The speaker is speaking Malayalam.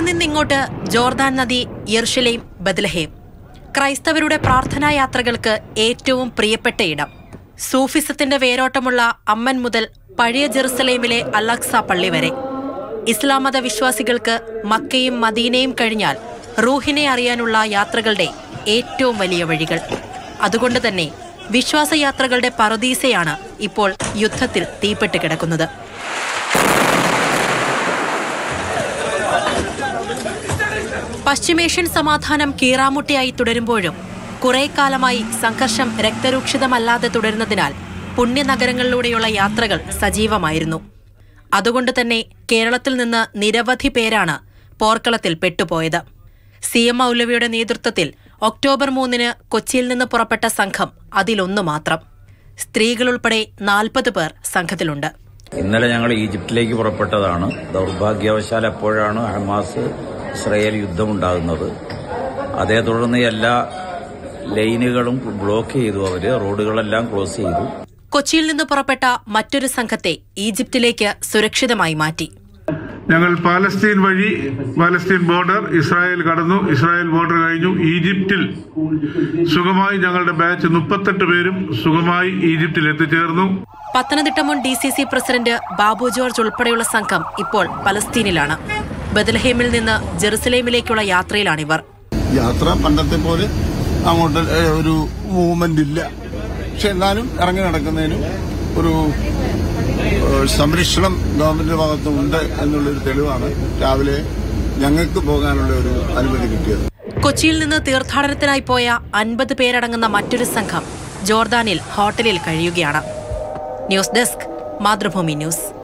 നിന്നിങ്ങോട്ട് ജോർദാൻ നദി യെർഷലേം ബദ്ലഹേം ക്രൈസ്തവരുടെ പ്രാർത്ഥനാ യാത്രകൾക്ക് ഏറ്റവും പ്രിയപ്പെട്ട ഇടം സൂഫിസത്തിന്റെ വേരോട്ടമുള്ള അമ്മൻ മുതൽ പഴയ ജെറുസലേമിലെ അലക്സ പള്ളി വരെ ഇസ്ലാം മത വിശ്വാസികൾക്ക് മക്കയും മദീനയും കഴിഞ്ഞാൽ റൂഹിനെ അറിയാനുള്ള യാത്രകളുടെ ഏറ്റവും വലിയ വഴികൾ അതുകൊണ്ട് തന്നെ വിശ്വാസയാത്രകളുടെ പറദീസയാണ് ഇപ്പോൾ യുദ്ധത്തിൽ തീപ്പെട്ട് കിടക്കുന്നത് പശ്ചിമേഷ്യൻ സമാധാനം കീറാമുട്ടിയായി തുടരുമ്പോഴും കുറെ കാലമായി സംഘർഷം രക്തരൂക്ഷിതമല്ലാതെ തുടരുന്നതിനാൽ പുണ്യനഗരങ്ങളിലൂടെയുള്ള യാത്രകൾ സജീവമായിരുന്നു അതുകൊണ്ട് തന്നെ കേരളത്തിൽ നിന്ന് നിരവധി പേരാണ് പോർക്കളത്തിൽ പെട്ടുപോയത് സി എം മൗലവിയുടെ നേതൃത്വത്തിൽ ഒക്ടോബർ മൂന്നിന് കൊച്ചിയിൽ നിന്ന് പുറപ്പെട്ട സംഘം അതിലൊന്നു മാത്രം സ്ത്രീകളുൾപ്പെടെ നാൽപ്പത് പേർ സംഘത്തിലുണ്ട് ഇന്നലെ ഞങ്ങൾ ഈജിപ്തിലേക്ക് പുറപ്പെട്ടതാണ് ദൗർഭാഗ്യവശാൽ അപ്പോഴാണ് ഹമാസ് ഇസ്രയേൽ യുദ്ധമുണ്ടാകുന്നത് അതേ തുടർന്ന് എല്ലാ ലൈനുകളും ബ്ലോക്ക് ചെയ്തു അവര് റോഡുകളെല്ലാം ക്ലോസ് ചെയ്തു കൊച്ചിയിൽ നിന്ന് പുറപ്പെട്ട മറ്റൊരു സംഘത്തെ ഈജിപ്തിലേക്ക് സുരക്ഷിതമായി മാറ്റി ഞങ്ങൾ പാലസ്തീൻ വഴി പാലസ്തീൻ ബോർഡർ ഇസ്രായേൽ കടന്നു ഇസ്രായേൽ ബോർഡർ കഴിഞ്ഞു ഈജിപ്തിൽ സുഖമായി ഞങ്ങളുടെ ബാച്ച് മുപ്പത്തെട്ട് പേരും സുഖമായി ഈജിപ്തിൽ എത്തിച്ചേർന്നു പത്തനംതിട്ട മുൻ D C C president Babu George ഉൾപ്പെടെയുള്ള സംഘം ഇപ്പോൾ പലസ്തീനിലാണ് ബദൽഹേമിൽ നിന്ന് ജെറുസലേമിലേക്കുള്ള യാത്രയിലാണിവർ യാത്ര പണ്ടത്തെ പോലെ അങ്ങോട്ട് ഏ, ഒരു മൂവ്മെന്റ് ഇല്ല പക്ഷെ എന്നാലും ഇറങ്ങി നടക്കുന്നതിനും ഒരു ഏ, സംരക്ഷണം ഗവൺമെന്റിന്റെ ഭാഗത്തുണ്ട് എന്നുള്ളൊരു തെളിവാണ് രാവിലെ ഞങ്ങൾക്ക് പോകാനുള്ള ഒരു അനുമതി കിട്ടിയത് കൊച്ചിയിൽ നിന്ന് തീർത്ഥാടനത്തിനായി പോയ അൻപത് പേരടങ്ങുന്ന മറ്റൊരു സംഘം ജോർദാനിൽ ഹോട്ടലിൽ കഴിയുകയാണ് ന്യൂസ് ഡെസ്ക് മാതൃഭൂമി ന്യൂസ്